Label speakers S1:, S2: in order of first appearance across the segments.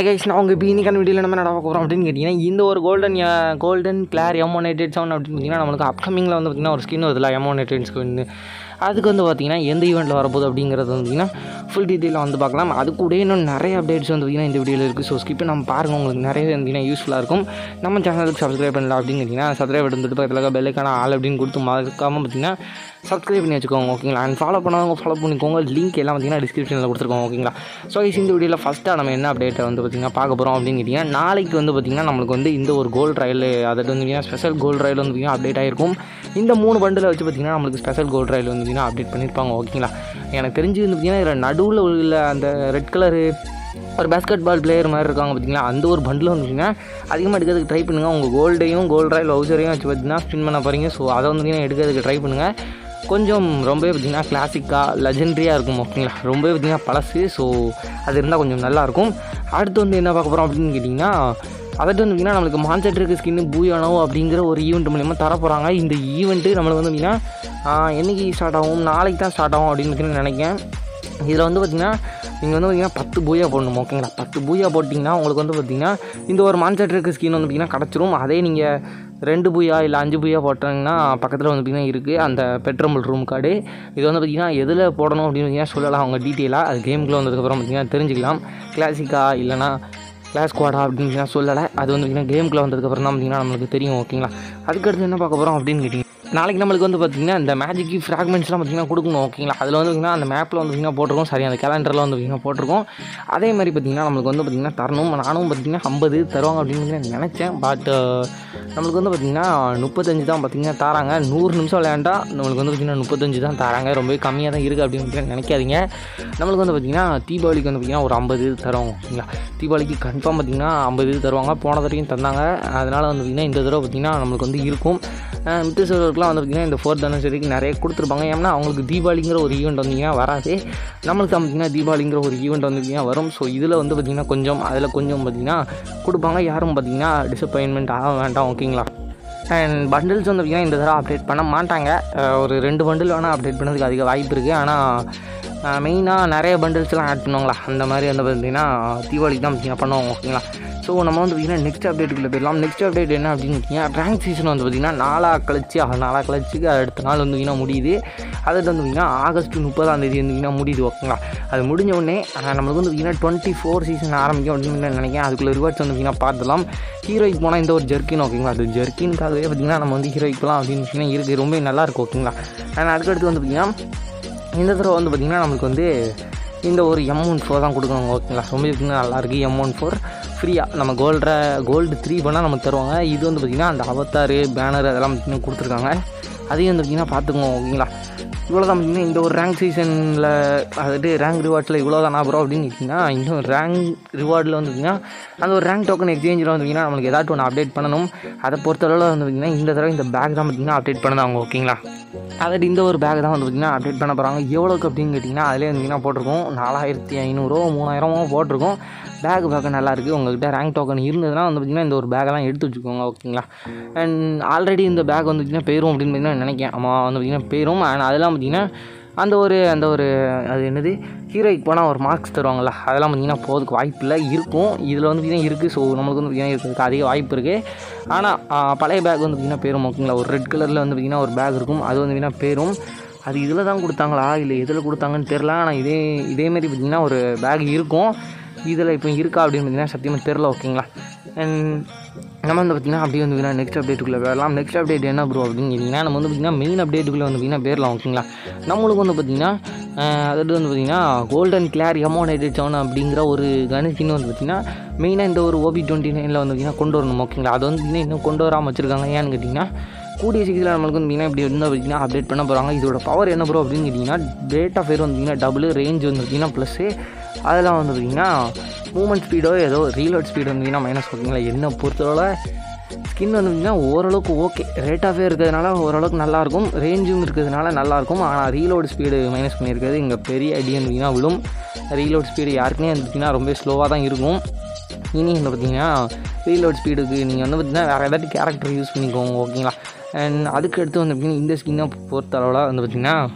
S1: guys நான் உங்கள் இப்போ இன்னைக்கான வீடியோவில் நம்ம நடக்க போகிறோம் அப்படின்னு கேட்டிங்கன்னா இந்த ஒரு கோல்டன் கோல்டன் கிளார் எமோனேட்டட் சவுண்ட் அப்படின்னு பார்த்தீங்கன்னா நம்மளுக்கு அப்கமிங்கில் வந்து பார்த்திங்கன்னா ஒரு ஸ்கின் வருதுல எமோனேட்டட்ஸ்க்கு வந்து அதுக்கு வந்து பார்த்திங்கன்னா எந்த ஈவெண்ட்டில் வரப்போகுது அப்படிங்கிறது வந்து பார்த்திங்கன்னா ஃபுல் டீட்டெயிலாக வந்து பார்க்கலாம் அது கூட இன்னும் நிறைய அப்டேட்ஸ் வந்து பார்த்திங்கன்னா இந்த வீடியோவில் இருக்குது ஸோ ஸ்கிப் நம்ம பாருங்கள் உங்களுக்கு நிறைய வந்து யூஸ்ஃபுல்லாக இருக்கும் நம்ம சேனலுக்கு சப்ஸ்கிரைப் பண்ணல அப்படின்னு கேட்டிங்கன்னா சப்ஸ்கிரைப் எடுத்துட்டு பக்கத்தில் பெல்லைக்கான ஆள் அப்படின்னு கொடுத்து மறக்காமல் பார்த்திங்கன்னா சப்ஸ்கிரைப் பண்ணி வச்சுக்கோங்க ஓகேங்களா அண்ட் ஃபாலோ பண்ணவங்க ஃபாலோ பண்ணிக்கோங்க லிங்க் எல்லாம் பார்த்திங்கன்னா டிஸ்கிரிப்ஷனில் கொடுத்துருக்கோம் ஓகேங்களா ஸோ இந்த வீடியோவில் ஃபஸ்ட்டாக நம்ம என்ன அப்டேட்டை வந்து பார்த்திங்கன்னா பார்க்க போகிறோம் அப்படின்னு கேட்டிங்கன்னா நாளைக்கு வந்து பார்த்திங்கன்னா நம்மளுக்கு வந்து இந்த ஒரு கோல்ட் ரயில் அதாவது வந்து பார்த்திங்கன்னா ஸ்பெஷல் கோல்ட் ரயில் வந்து பார்த்திங்கன்னா அப்டேட் ஆகிருக்கும் இந்த மூணு பண்டில் வச்சு பார்த்திங்கன்னா நம்மளுக்கு ஸ்பெஷல் கோல்ட் ரயில் வந்து பார்த்திங்கன்னா அப்டேட் பண்ணியிருப்பாங்க ஓகேங்களா எனக்கு தெரிஞ்சு வந்து பார்த்திங்கன்னா இதில் நடுவில் உள்ள அந்த ரெட் கலரு ஒரு பேஸ்கெட் பால் பிளேயர் மாதிரி இருக்காங்க பார்த்தீங்களா அந்த ஒரு பண்டில் வந்து பார்த்திங்கன்னா அதிகமாக எடுக்கிறதுக்கு ட்ரை பண்ணுங்கள் உங்கள் கோல்டையும் கோல்ட் ராயல் வவுச்சரையும் வச்சு பார்த்தீங்கன்னா ஸ்பின் பண்ண போகிறீங்க ஸோ அதை வந்து பார்த்திங்கன்னா எடுக்கிறதுக்கு ட்ரை பண்ணுங்கள் கொஞ்சம் ரொம்பவே பார்த்திங்கன்னா கிளாசிக்காக லெஜெண்ட்ரியாக இருக்கும் ஓகேங்களா ரொம்பவே பார்த்திங்கன்னா பழசு ஸோ அது இருந்தால் கொஞ்சம் நல்லாயிருக்கும் அடுத்து வந்து என்ன பார்க்க போகிறோம் அப்படின்னு கேட்டிங்கன்னா அதட்டு வந்து பார்த்திங்கன்னா நம்மளுக்கு மான்செட்ருக்கு ஸ்கின்னு பூயானோ அப்படிங்கிற ஒரு ஈவெண்ட் மூலிமா தர போகிறாங்க இந்த ஈவெண்ட்டு நம்மளுக்கு வந்து பார்த்திங்கன்னா என்றைக்கு ஸ்டார்ட் ஆகும் நாளைக்கு தான் ஸ்டார்ட் ஆகும் அப்படின்னு பார்த்தீங்கன்னா நினைக்கிறேன் இதில் வந்து பார்த்திங்கன்னா நீங்கள் வந்து பார்த்திங்கன்னா பத்து பூயா போடணும் ஓகேங்களா பத்து பூயா போட்டிங்கன்னா உங்களுக்கு வந்து பார்த்திங்கன்னா இந்த ஒரு மான்செட்ருக்கு ஸ்கின் வந்து பார்த்திங்கன்னா கிடச்சிரும் அதே நீங்கள் ரெண்டு பூயா இல்லை அஞ்சு பூயா போட்டிங்கன்னா பக்கத்தில் வந்து பார்த்திங்கன்னா இருக்குது அந்த பெட்ரோல் ரூம் கார்டு இது வந்து பார்த்திங்கன்னா எதில் போடணும் அப்படின்னு பார்த்தீங்கன்னா சொல்லலாம் அவங்க டீட்டெயிலாக அது கேமுக்குள்ளே வந்ததுக்கப்புறம் பார்த்திங்கன்னா தெரிஞ்சுக்கலாம் கிளாசிக்கா இல்லைனா கிளாஸ் குவாடா அப்படின்னு நான் சொல்லலை அது வந்து பார்த்திங்கன்னா கேமுக்குள்ளே வந்ததுக்கப்புறம் தான் பார்த்திங்கன்னா நம்மளுக்கு தெரியும் ஓகேங்களா அதுக்கடுத்து என்ன பார்க்க போகிறோம் அப்படின்னு கேட்டிங்க நாளைக்கு நம்மளுக்கு வந்து பார்த்திங்கன்னா இந்த மேஜிக் ஃப்ராக்மெண்ட்ஸ்லாம் பார்த்திங்கன்னா கொடுக்கணும் ஓகேங்களா அதில் வந்து பார்த்திங்கன்னா அந்த மேப்பில் வந்து பார்த்திங்கன்னா போட்டிருக்கோம் சரி அந்த கேலண்டரில் வந்து பார்த்திங்கன்னா போட்டிருக்கோம் அதே மாதிரி பார்த்திங்கன்னா நம்மளுக்கு வந்து பார்த்திங்கன்னா தரணும் நானும் பார்த்திங்கன்னா ஐம்பது தருவாங்க அப்படின்னு நினச்சேன் பட் நம்மளுக்கு வந்து பார்த்திங்கன்னா முப்பத்தஞ்சு தான் பார்த்திங்கன்னா தராங்க நூறு நிமிஷம் விளையாண்டா நம்மளுக்கு வந்து பார்த்திங்கன்னா முப்பத்தஞ்சு தான் தராங்க ரொம்பவே கம்மியாக தான் இருக்குது அப்படின்னு நினைக்காதீங்க நம்மளுக்கு வந்து பார்த்திங்கன்னா தீபாவளிக்கு வந்து பார்த்திங்கன்னா ஒரு ஐம்பது தருவாங்க ஓகேங்களா தீபாவளிக்கு கன்ஃபார்ம் பார்த்திங்கன்னா ஐம்பது தருவாங்க போன தடவையும் தந்தாங்க அதனால் வந்து பார்த்திங்கன்னா இந்த தடவை பார்த்திங்கன்னா நம்மளுக்கு வந்து இருக்கும் மித்த சர்வருக்குலாம் வந்து பார்த்திங்கன்னா இந்த ஃபோர்த் அனிவர்சரிக்கு நிறைய கொடுத்துருப்பாங்க ஏன்னா அவங்களுக்கு தீபாவளிங்கிற ஒரு ஈவெண்ட் வந்தீங்கன்னா வராது நம்மளுக்கு பார்த்திங்கன்னா தீபாவளிங்கிற ஒரு ஈவெண்ட் வந்து பார்த்திங்கன்னா வரும் ஸோ இதில் வந்து பார்த்திங்கன்னா கொஞ்சம் அதில் கொஞ்சம் பார்த்திங்கன்னா கொடுப்பாங்க யாரும் பார்த்திங்கன்னா டிசப்பாயின்மெண்ட் ஆக வேண்டாம் ஓகேங்களா அண்ட் பண்டில்ஸ் வந்து பார்த்திங்கன்னா இந்த தடவை அப்டேட் பண்ண மாட்டாங்க ஒரு ரெண்டு பண்டில் வேணால் அப்டேட் பண்ணதுக்கு அதிக வாய்ப்பு இருக்குது ஆனால் மெயினாக நிறைய பண்டில்ஸ்லாம் ஆட் பண்ணுவாங்களா அந்த மாதிரி வந்து பார்த்திங்கன்னா தீபாவளிக்கு தான் பார்த்திங்கன்னா பண்ணுவாங்க ஓகேங்களா ஸோ நம்ம வந்து பார்த்திங்கன்னா நெக்ஸ்ட் அப்டேட்டுக்குள்ளே போயிடலாம் நெக்ஸ்ட் அப்டேட் என்ன அப்படின்னு பார்த்தீங்கன்னா ரேங்க் சீசன் வந்து பார்த்திங்கன்னா நாளா கழிச்சு நாளா கழிச்சுக்கு அடுத்த நாள் வந்து பார்த்திங்கன்னா முடியுது அது வந்து பார்த்திங்கன்னா ஆகஸ்ட் முப்பதாம் தேதி வந்து முடியுது ஓகேங்களா அது முடிஞ்ச உடனே நம்மளுக்கு வந்து பார்த்திங்கன்னா டுவெண்ட்டி ஃபோர் சீசன் ஆரம்பிக்கும் அப்படின்னு நினைக்கிறேன் அதுக்குள்ளே ரிவார்ட்ஸ் வந்து பார்த்திங்கன்னா பார்த்துலாம் ஹீரோய்க்கு போனால் இந்த ஒரு ஜெர்க்கின் ஓகேங்களா அது ஜெர்க்கின்காகவே பார்த்திங்கன்னா நம்ம வந்து ஹீரோய்க்கு போகலாம் அப்படின்னு பார்த்தீங்கன்னா இருக்குது ரொம்ப நல்லாயிருக்கும் ஓகேங்களா அண்ட் அதுக்கடுத்து வந்து பார்த்திங்கன்னா இந்த தடவை வந்து பார்த்திங்கன்னா நம்மளுக்கு வந்து இந்த ஒரு எம் ஒன் ஃபோர் தான் கொடுக்கணும் ஓகேங்களா ரொம்ப பார்த்திங்கன்னா நல்லாயிருக்கு எம் ஒன் ஃபோர் ஃப்ரீயாக நம்ம கோல்டை கோல்டு த்ரீ பண்ணால் நமக்கு தருவாங்க இது வந்து பார்த்திங்கன்னா அந்த அவத்தார் பேனர் அதெல்லாம் பார்த்திங்கன்னா கொடுத்துருக்காங்க அதையும் வந்து பார்த்திங்கன்னா பார்த்துக்குவோம் ஓகேங்களா இவ்வளோ தான் பார்த்திங்கன்னா இந்த ஒரு ரேங்க் சீசனில் அதாவது ரேங்க் ரிவார்ட்ஸில் இவ்வளோ தான் ப்ரோ அப்படின்னு கேட்டிங்கன்னா இன்னும் ரேங்க் ரிவார்டில் வந்து பார்த்திங்கன்னா அந்த ஒரு ரேங்க் டோக்கன் எக்ஸ்சேஞ்சில் வந்து பார்த்திங்கன்னா நம்மளுக்கு ஏதாச்சும் ஒன்று அப்டேட் பண்ணணும் அதை பொறுத்தளவில் வந்து பார்த்திங்கன்னா இந்த தடவை இந்த பேக் தான் பார்த்திங்கன்னா அப்டேட் பண்ணதாங்க ஓகேங்களா அதாவது இந்த ஒரு பேக் தான் வந்து பார்த்திங்கன்னா அப்டேட் பண்ண போகிறாங்க எவ்வளோக்கு அப்படின்னு கேட்டிங்கன்னா அதிலே வந்து போட்டிருக்கோம் நாலாயிரத்தி ஐநூறுரூவா மூணாயிரமோ போட்டிருக்கோம் பேக் பார்க்க நல்லா இருக்குது உங்கள்கிட்ட ரேங்க் டோக்கன் இருந்ததுன்னா வந்து பார்த்திங்கன்னா இந்த ஒரு பேக்கெல்லாம் எடுத்து வச்சுக்கோங்க ஓகேங்களா அண்ட் ஆல்ரெடி இந்த பேக் வந்து பார்த்திங்கன்னா போயிடும் அப்படின்னு பார்த்தீங்கன்னா நினைக்கிறேன் ஆமாம் வந்து பார்த்திங்கன்னா போயிடும் அண்ட் அதெல்லாம் பார்த்திங்கன்னா அந்த ஒரு அந்த ஒரு அது என்னது ஹீரோய்க்கு போனால் ஒரு மார்க்ஸ் தருவாங்கள்ல அதெல்லாம் பார்த்திங்கன்னா போகிறதுக்கு வாய்ப்பு இல்லை இருக்கும் இதில் வந்து பார்த்திங்கன்னா இருக்குது ஸோ நம்மளுக்கு வந்து பார்த்திங்கன்னா இருக்கிறதுக்கு அதிக வாய்ப்பு இருக்குது ஆனால் பழைய பேக் வந்து பார்த்திங்கன்னா பேரும் ஓகேங்களா ஒரு ரெட் கலரில் வந்து பார்த்திங்கன்னா ஒரு பேக் இருக்கும் அது வந்து பார்த்திங்கன்னா பேரும் அது இதில் தான் கொடுத்தாங்களா இல்லை எதில் கொடுத்தாங்கன்னு தெரில ஆனால் இதே இதேமாரி பார்த்திங்கன்னா ஒரு பேக் இருக்கும் இதில் இப்போ இருக்கா அப்படின்னு பார்த்தீங்கன்னா சத்தியமாக தெரில ஓகேங்களா அண்ட் நம்ம வந்து பார்த்திங்கன்னா அப்படியே வந்து நெக்ஸ்ட் அப்டேட்டுக்குள்ளே வரலாம் நெக்ஸ்ட் அப்டேட் என்ன ப்ரோ அப்படின்னு கேட்டிங்கன்னா நம்ம வந்து பார்த்திங்கன்னா மெயின் அப்டேட்டுக்குள்ளே வந்து பார்த்திங்கன்னா பேரலாம் ஓகேங்களா நம்மளுக்கு வந்து பார்த்திங்கன்னா அதாவது வந்து பார்த்திங்கன்னா கோல்டன் கிளார் எமோனேட்டட் சவுன் அப்படிங்கிற ஒரு கணேஷின்னு வந்து பார்த்திங்கன்னா மெயினாக இந்த ஒரு ஓபி டுவெண்ட்டி நைனில் வந்து பார்த்திங்கன்னா கொண்டு வரணும் ஓகேங்களா அது வந்து பார்த்திங்கன்னா இன்னும் கொண்டு வராமல் வச்சுருக்காங்க ஏன்னு கேட்டிங்கன்னா கூடிய சீக்கிரத்தில் நம்மளுக்கு வந்து இப்படி இருந்தால் பார்த்திங்கன்னா அப்டேட் பண்ண போகிறாங்க இதோட பவர் என்ன ப்ரோ அப்படின்னு கேட்டிங்கன்னா டேட் ஆஃப் ஃபேர் வந்து பார்த்திங்கன்னா டபுள் ரேஞ்ச் வந்து பார்த்திங்கன்னா ப்ளஸ்ஸு அதெல்லாம் வந்து பார்த்திங்கன்னா மூமெண்ட் ஸ்பீடோ ஏதோ ரீலோட் ஸ்பீடு வந்தீங்கன்னா மைனஸ் ஓகேங்களா என்ன பொறுத்தளவில் ஸ்கின் வந்து பார்த்திங்கன்னா ஓரளவுக்கு ஓகே ரேட் ஆஃபே இருக்கிறதுனால ஓரளவுக்கு நல்லாயிருக்கும் ரேஞ்சும் இருக்கிறதுனால நல்லாயிருக்கும் ஆனால் ரீலோட் ஸ்பீடு மைனஸ் பண்ணியிருக்கிறது இங்கே பெரிய அடி வந்தீங்கன்னா விழும் ரீலோட் ஸ்பீடு யாருக்குமே வந்து பார்த்திங்கன்னா ரொம்ப ஸ்லோவாக தான் இருக்கும் இனி வந்து பார்த்திங்கன்னா ரீலோட் ஸ்பீடுக்கு நீங்கள் வந்து பார்த்திங்கன்னா வேறு ஏதாச்சும் கேரக்டர் யூஸ் பண்ணிக்கோங்க ஓகேங்களா அண்ட் அதுக்கு அடுத்து வந்து பார்த்திங்கன்னா இந்த ஸ்கின்னை பொறுத்த அளவில் வந்து பார்த்திங்கன்னா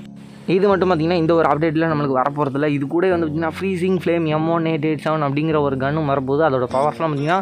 S1: இது மட்டும் பார்த்திங்கன்னா இந்த ஒரு அப்டேட்டில் நம்மளுக்கு வரப்போகிறதில்ல இது கூட வந்து பார்த்திங்கன்னா freezing flame M one eight eight seven அப்படிங்கிற ஒரு கன்னும் வரப்போகுது அதோட பவர்ஸ்லாம் பார்த்திங்கன்னா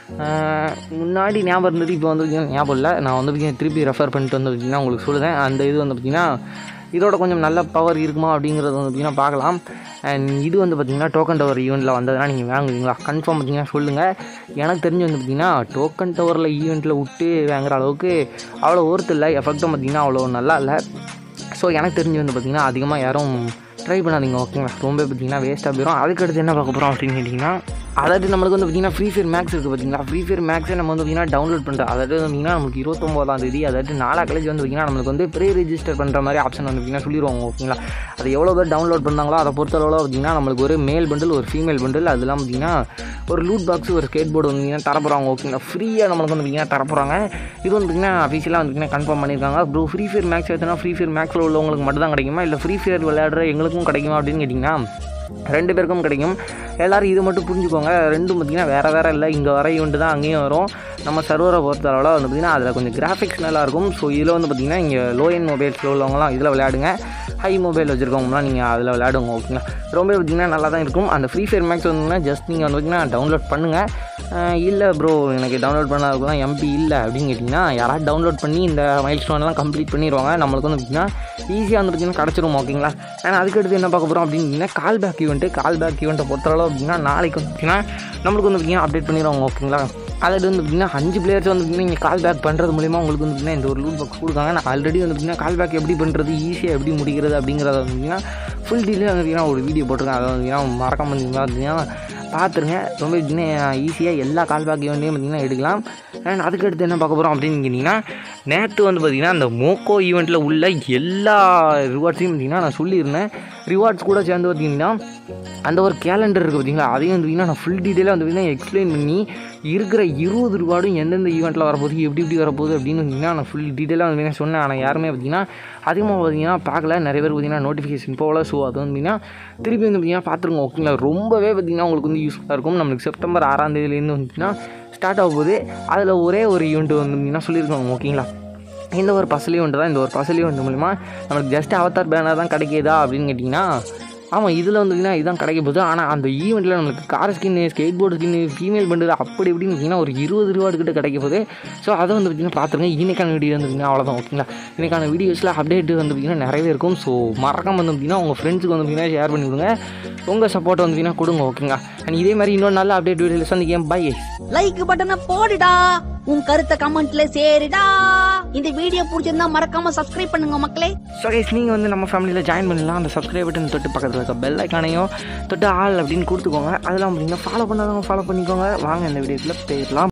S1: ஆஹ், முன்னாடி ஞாபகம் இருந்தது இப்போ வந்து பார்த்திங்கன்னா ஞாபகம் இல்லை நான் வந்து பார்த்திங்கன்னா திருப்பி ரெஃபர் பண்ணிட்டு வந்து பார்த்திங்கன்னா உங்களுக்கு சொல்லுவேன் அந்த இது வந்து பார்த்திங்கன்னா இதோட கொஞ்சம் நல்ல பவர் இருக்குமா அப்படிங்கிறது வந்து பார்த்திங்கன்னா பார்க்கலாம் அண்ட் இது வந்து பார்த்திங்கன்னா டோக்கன் டவர் ஈவெண்ட்டில் வந்ததுனா நீங்கள் வாங்குவீங்களா கன்ஃபார்ம் பார்த்திங்கன்னா சொல்லுங்கள் எனக்கு தெரிஞ்சு வந்து பார்த்திங்கன்னா டோக்கன் டவரில் ஈவெண்ட்டில் விட்டு வாங்குற அளவுக்கு அவ்வளோ ஒர்த்து இல்லை எஃபெக்டும் பார்த்திங்கன்னா அவ்வளோ நல்லா இல்லை ஸோ எனக்கு தெரிஞ்சு வந்து பார்த்திங்கன்னா அதிகமாக யாரும் ட்ரை பண்ணாதீங்க ஓகேங்களா ரொம்ப பார்த்திங்கன்னா வேஸ்ட்டாக போயிடும் அதுக்கடுத்து என்ன பார்க்க போகிறோம் அப்படின்னு கேட்டிங்கன்னா அதாவது நம்மளுக்கு வந்து பார்த்திங்கன்னா ஃப்ரீ ஃபயர் மேக்ஸ் இருக்குது பார்த்தீங்களா ஃப்ரீ ஃபயர் மேக்ஸை நம்ம வந்து பார்த்திங்கன்னா டவுன்லோட் பண்ணுறோம் அதாவது வந்து பார்த்திங்கன்னா நமக்கு இருபத்தொம்போதாம் தேதி அதாவது நாலா காலேஜ் வந்து பார்த்திங்கன்னா நம்மளுக்கு வந்து ப்ரீ ரெஜிஸ்டர் பண்ணுற மாதிரி ஆப்ஷன் வந்து பார்த்திங்கன்னா சொல்லிடுவாங்க ஓகேங்களா அது எவ்வளோ பேர் டவுன்லோட் பண்ணாங்களோ அதை பொறுத்தளவில் பார்த்திங்கன்னா நம்மளுக்கு ஒரு மேல் பண்டில் ஒரு ஃபீமேல் பண்டில் அதெல்லாம் பார்த்திங்கன்னா ஒரு லூட் பாக்ஸ் ஒரு ஸ்கேட் போர்டு வந்து பார்த்திங்கன்னா தரப்போகிறாங்க ஓகேங்களா ஃப்ரீயாக நம்மளுக்கு வந்து பார்த்திங்கன்னா தரப்போகிறாங்க இது வந்து பார்த்திங்கன்னா அஃபீஷியலாக வந்து பார்த்திங்கன்னா கன்ஃபார்ம் பண்ணியிருக்காங்க ப்ரோ ஃப்ரீ ஃபயர் மேக்ஸ் எடுத்தனா ஃப்ரீ ஃபயர் மேக்ஸில் உள்ளவங்களுக்கு மட்டும் தான் கிடைக்குமா இல்லை ஃப்ரீ ஃபயர் விளையாடுற எங்களுக்கும் கிடைக்குமா அப்படின்னு கேட்டிங்கன்னா ரெண்டு பேருக்கும் கிடைக்கும் எல்லோரும் இது மட்டும் புரிஞ்சுக்கோங்க ரெண்டும் பார்த்திங்கன்னா வேறு வேறு இல்லை இங்கே வர ஈவெண்ட் தான் அங்கேயும் வரும் நம்ம சர்வரை பொறுத்த அளவில் வந்து பார்த்திங்கன்னா அதில் கொஞ்சம் கிராஃபிக்ஸ் நல்லாயிருக்கும் ஸோ இதில் வந்து பார்த்திங்கன்னா இங்கே லோ என் மொபைல்ஸில் உள்ளவங்களாம் இதில் விளையாடுங்க ஹை மொபைல் வச்சுருக்கவங்களாம் நீங்கள் அதில் விளையாடுங்க ஓகேங்களா ரொம்ப பார்த்திங்கன்னா நல்லா தான் இருக்கும் அந்த ஃப்ரீ ஃபயர் மேக்ஸ் வந்தீங்கன்னா ஜஸ்ட் நீங்கள் வந்து பார்த்திங்கன்னா டவுன்லோட் பண்ணுங்கள் இல்லை ப்ரோ எனக்கு டவுன்லோட் பண்ணதுக்குலாம் எம்பி இல்லை அப்படின்னு கேட்டிங்கன்னா யாராவது டவுன்லோட் பண்ணி இந்த மைல் ஸ்டோன்லாம் கம்ப்ளீட் பண்ணிடுவாங்க நம்மளுக்கு வந்து பார்த்திங்கன்னா ஈஸியாக வந்து பார்த்திங்கன்னா கிடச்சிரும் ஓகேங்களா ஏன்னா அதுக்கடுத்து என்ன பார்க்க போகிறோம் அப்படின்னு கேட்டிங்கன்னா call back event call back ஈவெண்ட்டை பொறுத்தளவு அப்படின்னா நாளைக்கு வந்து பார்த்திங்கன்னா நம்மளுக்கு வந்து பார்த்திங்கன்னா அப்டேட் பண்ணிடுவாங்க ஓகேங்களா அதாவது வந்து பார்த்திங்கன்னா அஞ்சு பிளேயர்ஸ் வந்து பார்த்திங்கன்னா நீங்கள் கால் பேக் பண்ணுறது மூலிமா உங்களுக்கு வந்து பார்த்திங்கன்னா இந்த ஒரு லூட் பாக்ஸ் கொடுக்காங்க நான் ஆல்ரெடி வந்து பார்த்திங்கன்னா கால் பேக் எப்படி பண்ணுறது ஈஸியாக எப்படி முடிக்கிறது அப்படிங்கிறத வந்து பார்த்திங்கன்னா ஃபுல் டீலே வந்து பார்த்திங்கன்னா ஒரு வீடியோ போட்டிருக்கேன் அதை வந்து பார்த்திங்கன்னா மறக்காம வந்து பார்த்திங்கன்னா பார்த்துருங்க ரொம்ப ஈஸியாக எல்லா கால் பேக் ஈவெண்ட்டையும் பார்த்திங்கன்னா எடுக்கலாம் அண்ட் அதுக்கடுத்து என்ன பார்க்க போகிறோம் அப்படின்னு கேட்டிங்கன்னா நேற்று வந்து பார்த்திங்கன்னா அந்த மோக்கோ ஈவெண்ட்டில் உள்ள எல்லா ரிவார்ட்ஸையும் பார்த்திங்கன்னா நான் சொல்லியிருந்தேன் ரிவார்ட்ஸ் கூட சேர்ந்து பார்த்திங்கன்னா அந்த ஒரு கேலண்டர் இருக்குது பார்த்தீங்களா அதையும் வந்து பார்த்திங்கன்னா நான் ஃபுல் டீட்டெயிலாக வந்து பார்த்திங்கன்னா எக்ஸ்பிளைன் பண்ணி இருக்கிற இருபது ரூபாடும் எந்தெந்த ஈவெண்ட்டில் வரப்போகுது எப்படி எப்படி வரப்போகுது அப்படின்னு பார்த்திங்கன்னா நான் ஃபுல் டீட்டெயிலாக வந்து பார்த்திங்கன்னா சொன்னேன் ஆனால் யாருமே பார்த்திங்கன்னா அதிகமாக பார்த்திங்கன்னா பார்க்கல நிறைய பேர் பார்த்திங்கன்னா நோட்டிஃபிகேஷன் போகல ஸோ அது வந்து பார்த்திங்கன்னா திருப்பி வந்து பார்த்திங்கன்னா பார்த்துருங்க ஓகேங்களா ரொம்பவே பார்த்திங்கன்னா உங்களுக்கு வந்து யூஸ்ஃபுல்லாக இருக்கும் நம்மளுக்கு செப்டம்பர் ஆறாம் தேதியிலேருந்து வந்து பார்த்திங்கன்னா ஸ்டார்ட் ஆக போகுது அதில் ஒரே ஒரு ஈவெண்ட் வந்து பார்த்திங்கன்னா சொல்லியிருக்காங்க ஓகேங்களா இந்த ஒரு பசலி ஒன்று தான் இந்த ஒரு பசலி ஒன்று மூலிமா நம்மளுக்கு ஜஸ்ட் அவதார் பேனர் தான் கிடைக்கிதா அப்படின்னு கேட்டிங்கன்னா ஆமாம் இதில் வந்து பார்த்திங்கன்னா இதுதான் கிடைக்க போகுது ஆனால் அந்த ஈவெண்ட்டில் நம்மளுக்கு car skin skateboard skin female bundle அப்படி இப்படின்னு பார்த்தீங்கன்னா ஒரு இருபது ரூபாடு கிட்ட கிடைக்க போகுது ஸோ அதை வந்து பார்த்திங்கன்னா பார்த்துருங்க இன்னைக்கான வீடியோ வந்து பார்த்திங்கன்னா அவ்வளோதான் ஓகேங்களா இன்னைக்கான வீடியோஸில் அப்டேட் வந்து பார்த்திங்கன்னா நிறையவே இருக்கும் ஸோ மறக்காம வந்து பார்த்திங்கன்னா உங்கள் ஃப்ரெண்ட்ஸுக்கு வந்து பார்த்திங்கன்னா ஷேர் பண்ணி விடுங்க உங்கள் சப்போர்ட் வந்து பார்த்திங்கன்னா கொடுங்க ஓகேங்களா அண்ட் இதே மாதிரி இன்னொரு நல்ல அப்டேட் வீடியோவில் சந்திக்கேன் பை
S2: லைக் பட்டனை போடுடா உன் கருத்தை கமெண்ட்ல சேருடா இந்த வீடியோ பிடிச்சிருந்தா மறக்காம சப்ஸ்கிரைப் பண்ணுங்க மக்களே
S1: ஸோ கைஸ் நீங்கள் வந்து நம்ம ஃபேமிலியில் ஜாயின் பண்ணலாம் அந்த சப்ஸ்கிரைப் பட்டன் தொட்டு பக்கத்தில் இருக்க பெல் ஐக்கானையும் தொட்டு ஆள் அப்படின்னு கொடுத்துக்கோங்க அதெல்லாம் அப்படின்னா ஃபாலோ பண்ணாதவங்க ஃபாலோ பண்ணிக்கோங்க வாங்க இந்த வீடியோக்குள்ளே போயிடலாம்